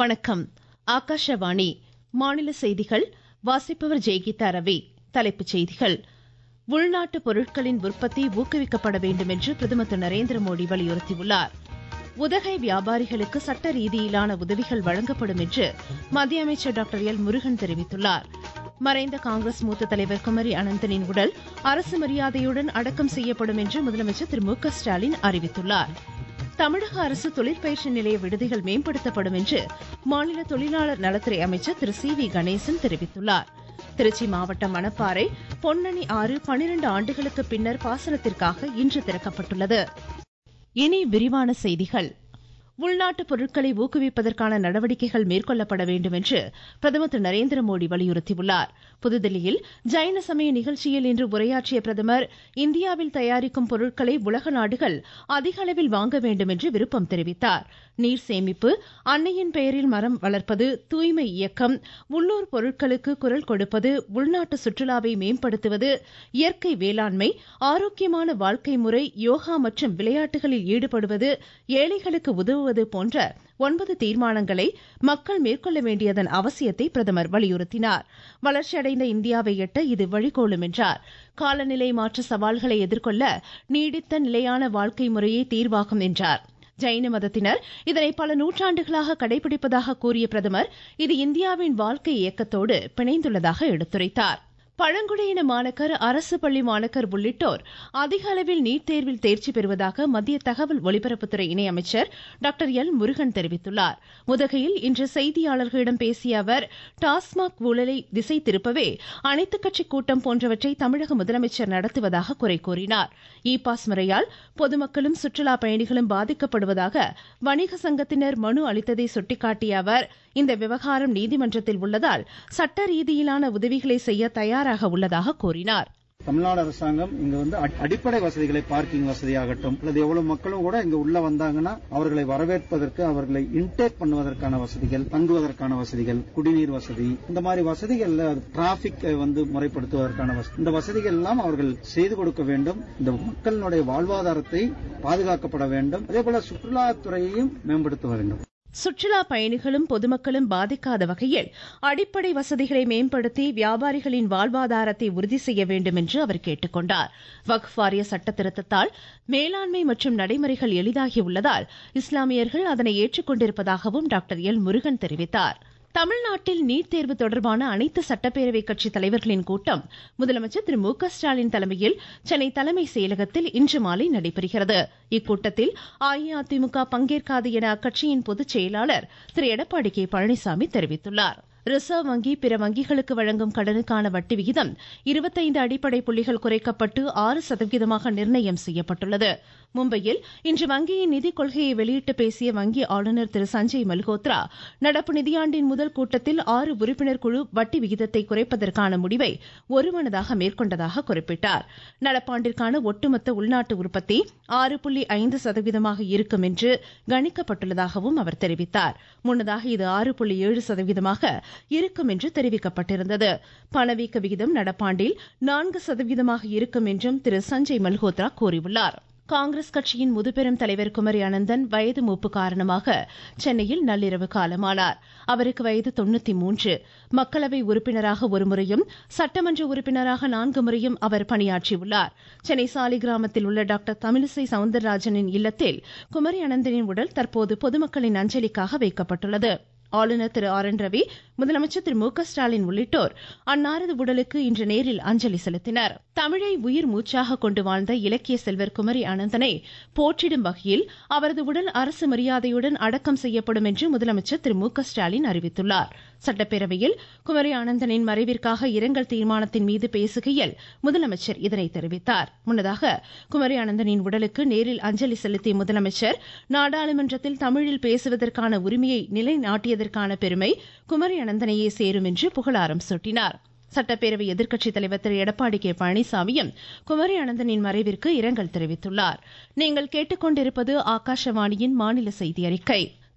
வணக்கம் ஆகாஷவாணி மாநில செய்திகள் வாசிப்பவர் ஜெய்கீதா ரவி தலைப்புச் செய்திகள் உள்நாட்டு பொருட்களின் உற்பத்தி ஊக்குவிக்கப்பட வேண்டும் என்று பிரதமர் திரு நரேந்திர மோடி வலியுறுத்தியுள்ளார் உதகை வியாபாரிகளுக்கு சட்ட ரீதியிலான உதவிகள் வழங்கப்படும் என்று மத்திய அமைச்சர் டாக்டர் எல் முருகன் தெரிவித்துள்ளார் மறைந்த காங்கிரஸ் மூத்த தலைவர் குமரி அனந்தனின் உடல் அரசு மரியாதையுடன் அடக்கம் செய்யப்படும் என்று முதலமைச்சர் திரு மு க ஸ்டாலின் அறிவித்துள்ளார் தமிழக அரசு தொழிற்பயிற்சி நிலைய விடுதிகள் மேம்படுத்தப்படும் என்று மாநில தொழிலாளர் நலத்துறை அமைச்சர் திரு சி வி கணேசன் தெரிவித்துள்ளார் திருச்சி மாவட்டம் மணப்பாறை பொன்னணி ஆறு பனிரண்டு ஆண்டுகளுக்கு பின்னர் பாசனத்திற்காக இன்று திறக்கப்பட்டுள்ளது இனி விரிவான செய்திகள் உள்நாட்டு பொருட்களை ஊக்குவிப்பதற்கான நடவடிக்கைகள் மேற்கொள்ளப்பட வேண்டும் என்று பிரதமர் திரு நரேந்திர மோடி வலியுறுத்தியுள்ளார் புதுதில்லியில் ஜைன சமய நிகழ்ச்சியில் இன்று உரையாற்றிய பிரதமர் இந்தியாவில் தயாரிக்கும் பொருட்களை உலக நாடுகள் அதிக அளவில் வாங்க வேண்டும் என்று விருப்பம் தெரிவித்தார் நீர் சேமிப்பு அன்னையின் பெயரில் மரம் வளர்ப்பது தூய்மை இயக்கம் உள்ளூர் பொருட்களுக்கு குரல் கொடுப்பது உள்நாட்டு சுற்றுலாவை மேம்படுத்துவது இயற்கை வேளாண்மை ஆரோக்கியமான வாழ்க்கை முறை யோகா மற்றும் விளையாட்டுகளில் ஈடுபடுவது ஏழைகளுக்கு உதவுவது போன்ற ஒன்பது தீர்மானங்களை மக்கள் மேற்கொள்ள வேண்டியதன் அவசியத்தை பிரதமர் வலியுறுத்தினார் வளர்ச்சியடைந்த இந்தியாவை எட்ட இது வழிகோலும் என்றார் காலநிலை மாற்ற சவால்களை எதிர்கொள்ள நீடித்த நிலையான வாழ்க்கை முறையே தீர்வாகும் என்றார் ஜைன மதத்தினர் இதனை பல நூற்றாண்டுகளாக கடைபிடிப்பதாக கூறிய பிரதமர் இது இந்தியாவின் வாழ்க்கை இயக்கத்தோடு பிணைந்துள்ளதாக எடுத்துரைத்தார் பழங்குடியின மாணக்கர் அரசு பள்ளி மாணக்கர் உள்ளிட்டோர் அதிக அளவில் நீட் தேர்வில் தேர்ச்சி பெறுவதாக மத்திய தகவல் ஒலிபரப்புத்துறை இணையமைச்சர் டாக்டர் எல் முருகன் தெரிவித்துள்ளார் உதகையில் இன்று செய்தியாளர்களிடம் பேசிய அவர் டாஸ்மாக் ஊழலை திசை திருப்பவே அனைத்துக் கட்சி கூட்டம் போன்றவற்றை தமிழக முதலமைச்சர் நடத்துவதாக குறை கூறினார் இ பாஸ் முறையால் பொதுமக்களும் சுற்றுலா பயணிகளும் பாதிக்கப்படுவதாக வணிக சங்கத்தினர் மனு அளித்ததை சுட்டிக்காட்டிய அவர் இந்த விவகாரம் நீதிமன்றத்தில் உள்ளதால் சட்ட ரீதியிலான உதவிகளை செய்ய தயாராக உள்ளதாக கூறினார் தமிழ்நாடு அரசாங்கம் இங்க வந்து அடிப்படை வசதிகளை பார்க்கிங் வசதியாகட்டும் அல்லது எவ்வளவு மக்களும் கூட இங்க உள்ள வந்தாங்கன்னா அவர்களை வரவேற்பதற்கு அவர்களை இன்டேக் பண்ணுவதற்கான வசதிகள் தங்குவதற்கான வசதிகள் குடிநீர் வசதி இந்த மாதிரி வசதிகள்ல டிராபிக் வந்து முறைப்படுத்துவதற்கான இந்த வசதிகள் எல்லாம் அவர்கள் செய்து கொடுக்க வேண்டும் இந்த மக்களினுடைய வாழ்வாதாரத்தை பாதுகாக்கப்பட வேண்டும் அதே போல சுற்றுலாத்துறையையும் மேம்படுத்த வேண்டும் சுற்றுலா பயணிகளும் பொதுமக்களும் பாதிக்காத வகையில் அடிப்படை வசதிகளை மேம்படுத்தி வியாபாரிகளின் வாழ்வாதாரத்தை உறுதி செய்ய வேண்டும் என்று அவர் கேட்டுக்கொண்டார் வக்ஃப் வாரிய சட்ட திருத்தத்தால் மேலாண்மை மற்றும் நடைமுறைகள் எளிதாகியுள்ளதால் இஸ்லாமியர்கள் அதனை ஏற்றுக்கொண்டிருப்பதாகவும் டாக்டர் எல் முருகன் தெரிவித்தார் தமிழ்நாட்டில் நீட் தேர்வு தொடர்பான அனைத்து சட்டப்பேரவை கட்சி தலைவர்களின் கூட்டம் முதலமைச்சர் திரு மு க ஸ்டாலின் தலைமையில் சென்னை தலைமை செயலகத்தில் இன்று மாலை நடைபெறுகிறது இக்கூட்டத்தில் அஇஅதிமுக பங்கேற்காது என அக்கட்சியின் பொதுச் செயலாளர் திரு எடப்பாடி கே பழனிசாமி தெரிவித்துள்ளார் ரிசர்வ் வங்கி பிற வங்கிகளுக்கு வழங்கும் கடனுக்கான வட்டி விகிதம் இருபத்தைந்து அடிப்படை புள்ளிகள் குறைக்கப்பட்டு ஆறு சதவீதமாக நிர்ணயம் செய்யப்பட்டுள்ளது மும்பையில் இன்று வங்கியின் நிதிக் கொள்கையை வெளியிட்டு பேசிய வங்கி ஆளுநர் திரு சஞ்சய் மல்ஹோத்ரா நடப்பு நிதியாண்டின் முதல் கூட்டத்தில் ஆறு உறுப்பினர் குழு வட்டி விகிதத்தை குறைப்பதற்கான முடிவை ஒருமனதாக மேற்கொண்டதாக குறிப்பிட்டார் நடப்பாண்டிற்கான ஒட்டுமொத்த உள்நாட்டு உற்பத்தி ஆறு புள்ளி ஐந்து சதவீதமாக இருக்கும் என்று கணிக்கப்பட்டுள்ளதாகவும் அவர் தெரிவித்தார் முன்னதாக இது ஆறு புள்ளி ஏழு சதவீதமாக இருக்கும் என்று தெரிவிக்கப்பட்டிருந்தது பணவீக்க விகிதம் நடப்பாண்டில் நான்கு சதவீதமாக இருக்கும் என்றும் திரு சஞ்சய் மல்ஹோத்ரா கூறியுள்ளார் காங்கிரஸ் கட்சியின் முதுபெரும் தலைவர் குமரி அனந்தன் வயது மூப்பு காரணமாக சென்னையில் நள்ளிரவு காலமானார் அவருக்கு வயது தொண்ணூத்தி மூன்று மக்களவை உறுப்பினராக ஒரு முறையும் சட்டமன்ற உறுப்பினராக நான்கு முறையும் அவர் பணியாற்றியுள்ளார் சென்னை சாலிகிராமத்தில் உள்ள டாக்டர் தமிழிசை சவுந்தரராஜனின் இல்லத்தில் குமரி அனந்தனின் உடல் தற்போது பொதுமக்களின் அஞ்சலிக்காக வைக்கப்பட்டுள்ளது ஆளுநர் திரு ஆர் என் ரவி முதலமைச்சர் திரு மு க ஸ்டாலின் உள்ளிட்டோர் அன்னாரது உடலுக்கு இன்று நேரில் அஞ்சலி செலுத்தினர் தமிழை உயிர் மூச்சாக கொண்டு வாழ்ந்த இலக்கிய செல்வர் குமரி அனந்தனை போற்றிடும் வகையில் அவரது உடல் அரசு மரியாதையுடன் அடக்கம் செய்யப்படும் என்று முதலமைச்சர் திரு மு க ஸ்டாலின் அறிவித்துள்ளார் சட்டப்பேரவையில் குமரி ஆனந்தனின் மறைவிற்காக இரங்கல் தீர்மானத்தின் மீது பேசுகையில் முதலமைச்சர் இதனை தெரிவித்தார் முன்னதாக குமரி ஆனந்தனின் உடலுக்கு நேரில் அஞ்சலி செலுத்திய முதலமைச்சர் நாடாளுமன்றத்தில் தமிழில் பேசுவதற்கான உரிமையை நிலைநாட்டியதற்கான பெருமை குமரி அனந்தனையே சேரும் என்று புகழாரம் சூட்டினார் சட்டப்பேரவை எதிர்க்கட்சித் தலைவர் திரு எடப்பாடி கே பழனிசாமியும் குமரி அனந்தனின் மறைவிற்கு இரங்கல் தெரிவித்துள்ளார் நீங்கள் கேட்டுக்கொண்டிருப்பது ஆகாஷவாணியின் மாநில செய்தி அறிக்கை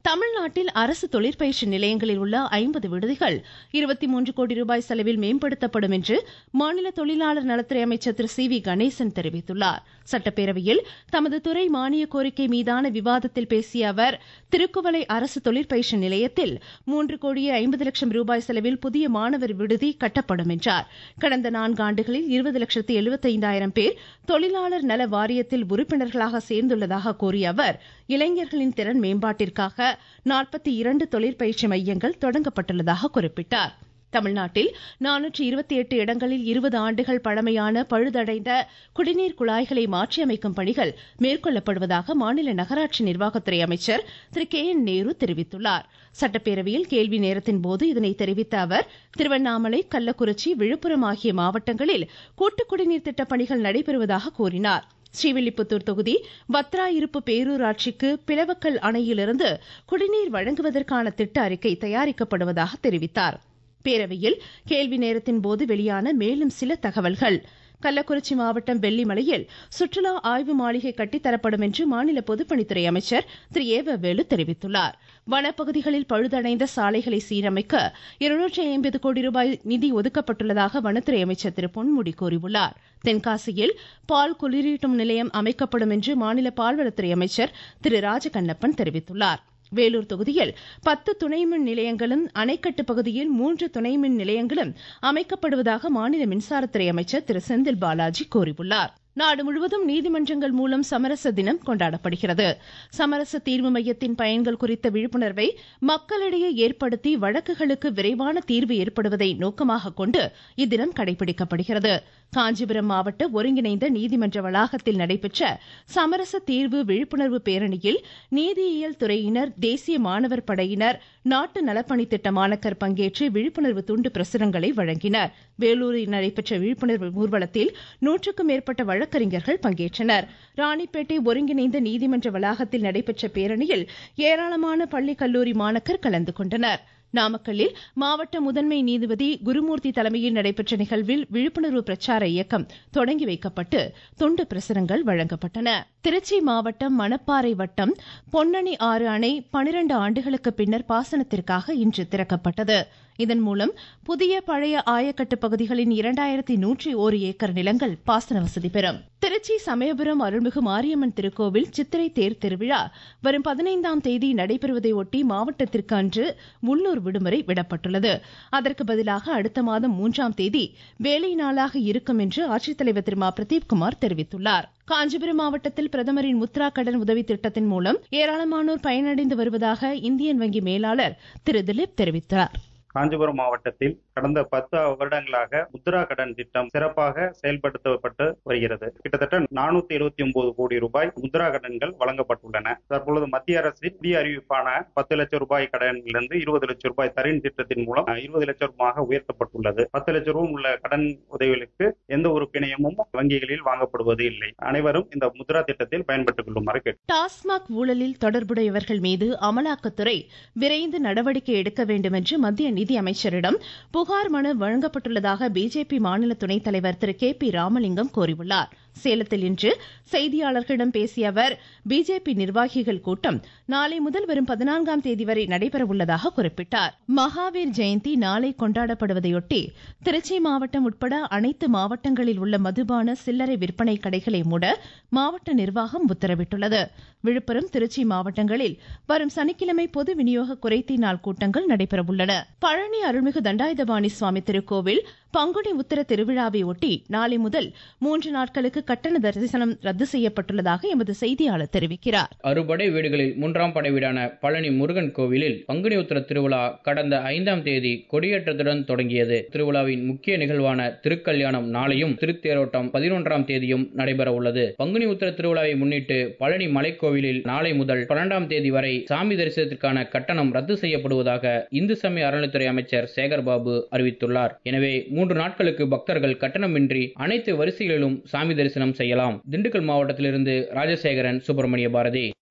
தமிழ்நாட்டில் அரசு தொழிற்பயிற்சி நிலையங்களில் உள்ள ஐம்பது விடுதிகள் இருபத்தி மூன்று கோடி ரூபாய் செலவில் மேம்படுத்தப்படும் என்று மாநில தொழிலாளர் நலத்துறை அமைச்சர் திரு சி வி கணேசன் தெரிவித்துள்ளார் சட்டப்பேரவையில் தமது துறை மானிய கோரிக்கை மீதான விவாதத்தில் பேசிய அவர் திருக்குவளை அரசு தொழிற்பயிற்சி நிலையத்தில் மூன்று கோடியே ஐம்பது லட்சம் ரூபாய் செலவில் புதிய மாணவர் விடுதி கட்டப்படும் என்றார் கடந்த நான்காண்டுகளில் இருபது லட்சத்து எழுபத்தைந்தாயிரம் பேர் தொழிலாளர் நல வாரியத்தில் உறுப்பினர்களாக சேர்ந்துள்ளதாக கூறிய அவர் இளைஞர்களின் திறன் மேம்பாட்டிற்காக நாற்பத்தி இரண்டு தொழிற்பயிற்சி மையங்கள் தொடங்கப்பட்டுள்ளதாக குறிப்பிட்டார் தமிழ்நாட்டில் நானூற்றி இருபத்தி எட்டு இடங்களில் இருபது ஆண்டுகள் பழமையான பழுதடைந்த குடிநீர் குழாய்களை மாற்றியமைக்கும் பணிகள் மேற்கொள்ளப்படுவதாக மாநில நகராட்சி நிர்வாகத்துறை அமைச்சர் திரு கே என் நேரு தெரிவித்துள்ளார் சட்டப்பேரவையில் கேள்வி நேரத்தின் போது இதனை தெரிவித்த அவர் திருவண்ணாமலை கள்ளக்குறிச்சி விழுப்புரம் ஆகிய மாவட்டங்களில் கூட்டு குடிநீர் திட்ட பணிகள் நடைபெறுவதாக கூறினார் ஸ்ரீவில்லிபுத்தூர் தொகுதி வத்ரா இருப்பு பேரூராட்சிக்கு பிளவக்கல் அணையிலிருந்து குடிநீர் வழங்குவதற்கான திட்ட அறிக்கை தயாரிக்கப்படுவதாக தெரிவித்தார் பேரவையில் கேள்வி நேரத்தின் போது வெளியான மேலும் சில தகவல்கள் கள்ளக்குறிச்சி மாவட்டம் வெள்ளிமலையில் சுற்றுலா ஆய்வு மாளிகை கட்டித்தரப்படும் என்று மாநில பொதுப்பணித்துறை அமைச்சர் திரு ஏவ வேலு தெரிவித்துள்ளார் வனப்பகுதிகளில் பழுதடைந்த சாலைகளை சீரமைக்க இருநூற்றி ஐம்பது கோடி ரூபாய் நிதி ஒதுக்கப்பட்டுள்ளதாக வனத்துறை அமைச்சர் திரு பொன்முடி கூறியுள்ளார் தென்காசியில் பால் குளிரூட்டும் நிலையம் அமைக்கப்படும் என்று மாநில பால்வளத்துறை அமைச்சர் திரு ராஜகண்ணப்பன் தெரிவித்துள்ளார் வேலூர் தொகுதியில் பத்து துணைமின் நிலையங்களும் அணைக்கட்டு பகுதியில் மூன்று துணைமின் நிலையங்களும் அமைக்கப்படுவதாக மாநில மின்சாரத்துறை அமைச்சர் திரு செந்தில் பாலாஜி கூறியுள்ளார் நாடு முழுவதும் நீதிமன்றங்கள் மூலம் சமரச தினம் கொண்டாடப்படுகிறது சமரச தீர்வு மையத்தின் பயன்கள் குறித்த விழிப்புணர்வை மக்களிடையே ஏற்படுத்தி வழக்குகளுக்கு விரைவான தீர்வு ஏற்படுவதை நோக்கமாக கொண்டு இத்தினம் கடைபிடிக்கப்படுகிறது காஞ்சிபுரம் மாவட்ட ஒருங்கிணைந்த நீதிமன்ற வளாகத்தில் நடைபெற்ற சமரச தீர்வு விழிப்புணர்வு பேரணியில் நீதியியல் துறையினர் தேசிய மாணவர் படையினர் நாட்டு நலப்பணி திட்ட மாணக்கர் பங்கேற்று விழிப்புணர்வு துண்டு பிரசுரங்களை வழங்கினர் வேலூரில் நடைபெற்ற விழிப்புணர்வு ஊர்வலத்தில் நூற்றுக்கும் மேற்பட்ட வழக்கறிஞர்கள் பங்கேற்றனர் ராணிப்பேட்டை ஒருங்கிணைந்த நீதிமன்ற வளாகத்தில் நடைபெற்ற பேரணியில் ஏராளமான பள்ளி கல்லூரி மாணக்கர் கலந்து கொண்டனர் நாமக்கல்லில் மாவட்ட முதன்மை நீதிபதி குருமூர்த்தி தலைமையில் நடைபெற்ற நிகழ்வில் விழிப்புணர்வு பிரச்சார இயக்கம் தொடங்கி வைக்கப்பட்டு துண்டு பிரசுரங்கள் வழங்கப்பட்டன திருச்சி மாவட்டம் மணப்பாறை வட்டம் பொன்னணி ஆறு அணை பனிரெண்டு ஆண்டுகளுக்கு பின்னர் பாசனத்திற்காக இன்று திறக்கப்பட்டது இதன் மூலம் புதிய பழைய ஆயக்கட்டு பகுதிகளின் இரண்டாயிரத்தி நூற்றி ஒரு ஏக்கர் நிலங்கள் பாசன வசதி பெறும் திருச்சி சமயபுரம் அருள்மிகு மாரியம்மன் திருக்கோவில் சித்திரை தேர் திருவிழா வரும் பதினைந்தாம் தேதி நடைபெறுவதை ஒட்டி மாவட்டத்திற்கு அன்று உள்ளூர் விடுமுறை விடப்பட்டுள்ளது அதற்கு பதிலாக அடுத்த மாதம் மூன்றாம் தேதி வேலை நாளாக இருக்கும் என்று ஆட்சித்தலைவர் திரு மா பிரதீப்குமார் தெரிவித்துள்ளார் காஞ்சிபுரம் மாவட்டத்தில் பிரதமரின் முத்ரா கடன் உதவி திட்டத்தின் மூலம் ஏராளமானோர் பயனடைந்து வருவதாக இந்தியன் வங்கி மேலாளர் திரு திலீப் தெரிவித்தார் காஞ்சிபுரம் மாவட்டத்தில் கடந்த பத்து வருடங்களாக முத்ரா கடன் திட்டம் சிறப்பாக செயல்படுத்தப்பட்டு வருகிறது கிட்டத்தட்ட நானூத்தி எழுபத்தி ஒன்பது கோடி ரூபாய் முத்ரா கடன்கள் வழங்கப்பட்டுள்ளன தற்பொழுது மத்திய அரசின் புதிய அறிவிப்பான பத்து லட்சம் ரூபாய் கடனிலிருந்து இருபது லட்சம் ரூபாய் தரின் திட்டத்தின் மூலம் இருபது லட்சம் ரூபாயாக உயர்த்தப்பட்டுள்ளது பத்து லட்சம் ரூபாய் உள்ள கடன் உதவிகளுக்கு எந்த ஒரு பிணையமும் வங்கிகளில் வாங்கப்படுவது இல்லை அனைவரும் இந்த முத்ரா திட்டத்தில் பயன்பட்டுக் கொள்ளுமாறு கேட்டு டாஸ்மாக் ஊழலில் தொடர்புடையவர்கள் மீது அமலாக்கத்துறை விரைந்து நடவடிக்கை எடுக்க வேண்டும் என்று மத்திய நிதி அமைச்சரிடம் புகார் மனு வழங்கப்பட்டுள்ளதாக பிஜேபி மாநில துணைத் தலைவர் திரு கே பி ராமலிங்கம் கூறியுள்ளார் சேலத்தில் இன்று செய்தியாளர்களிடம் பேசிய அவர் பிஜேபி நிர்வாகிகள் கூட்டம் நாளை முதல் வரும் பதினான்காம் தேதி வரை நடைபெற உள்ளதாக குறிப்பிட்டார் மகாவீர் ஜெயந்தி நாளை கொண்டாடப்படுவதையொட்டி திருச்சி மாவட்டம் உட்பட அனைத்து மாவட்டங்களில் உள்ள மதுபான சில்லறை விற்பனை கடைகளை மூட மாவட்ட நிர்வாகம் உத்தரவிட்டுள்ளது விழுப்புரம் திருச்சி மாவட்டங்களில் வரும் சனிக்கிழமை பொது விநியோக குறைத்தி நாள் கூட்டங்கள் நடைபெற உள்ளன பழனி அருள்மிகு தண்டாயுதபாணி சுவாமி திருக்கோவில் பங்குனி உத்தர திருவிழாவை ஒட்டி நாளை முதல் மூன்று நாட்களுக்கு கட்டண தரிசனம் ரத்து செய்யப்பட்டுள்ளதாக எமது செய்தியாளர் தெரிவிக்கிறார் அறுபடை வீடுகளில் மூன்றாம் படை வீடான பழனி முருகன் கோவிலில் பங்குனி உத்தர திருவிழா கடந்த ஐந்தாம் தேதி கொடியேற்றத்துடன் தொடங்கியது திருவிழாவின் முக்கிய நிகழ்வான திருக்கல்யாணம் நாளையும் திருத்தேரோட்டம் பதினொன்றாம் தேதியும் நடைபெற உள்ளது பங்குனி உத்தர திருவிழாவை முன்னிட்டு பழனி மலைக்கோவிலில் நாளை முதல் பன்னெண்டாம் தேதி வரை சாமி தரிசனத்திற்கான கட்டணம் ரத்து செய்யப்படுவதாக இந்து சமய அறநிலைத்துறை அமைச்சர் சேகர்பாபு அறிவித்துள்ளார் எனவே மூன்று நாட்களுக்கு பக்தர்கள் கட்டணமின்றி அனைத்து வரிசைகளிலும் சாமி தரிசனம் செய்யலாம் திண்டுக்கல் மாவட்டத்திலிருந்து Rajasekaran Subramania Bharathi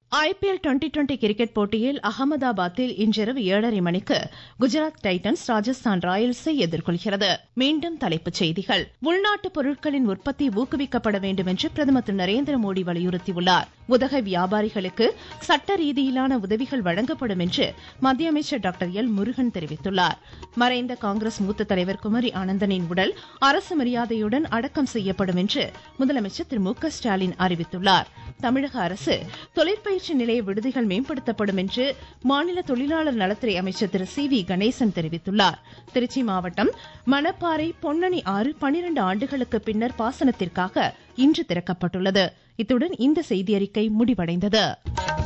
IPL twenty twenty cricket போட்டியில் அகமதாபாத்தில் இன்றிரவு ஏழரை மணிக்கு குஜராத் டைட்டன்ஸ் ராஜஸ்தான் ராயல்ஸை எதிர்கொள்கிறது மீண்டும் தலைப்புச் செய்திகள் உள்நாட்டு பொருட்களின் உற்பத்தி ஊக்குவிக்கப்பட வேண்டும் என்று பிரதமர் திரு நரேந்திர மோடி வலியுறுத்தியுள்ளார் உதகை வியாபாரிகளுக்கு சட்ட ரீதியிலான உதவிகள் வழங்கப்படும் என்று மத்திய அமைச்சர் டாக்டர் எல் முருகன் தெரிவித்துள்ளார் மறைந்த காங்கிரஸ் மூத்த தலைவர் குமரி ஆனந்தனின் உடல் அரசு மரியாதையுடன் அடக்கம் செய்யப்படும் என்று முதலமைச்சர் திரு மு க ஸ்டாலின் அறிவித்துள்ளார் தமிழக அரசு தொழிற்பயிற்சி நிலைய விடுதிகள் மேம்படுத்தப்படும் என்று மாநில தொழிலாளர் நலத்துறை அமைச்சர் திரு சி வி கணேசன் தெரிவித்துள்ளார் திருச்சி மாவட்டம் மணப்பாறை பொன்னணி ஆறு பனிரண்டு ஆண்டுகளுக்கு பின்னர் பாசனத்திற்காக இன்று திறக்கப்பட்டுள்ளது இத்துடன் இந்த செய்தியறிக்கை முடிவடைந்தது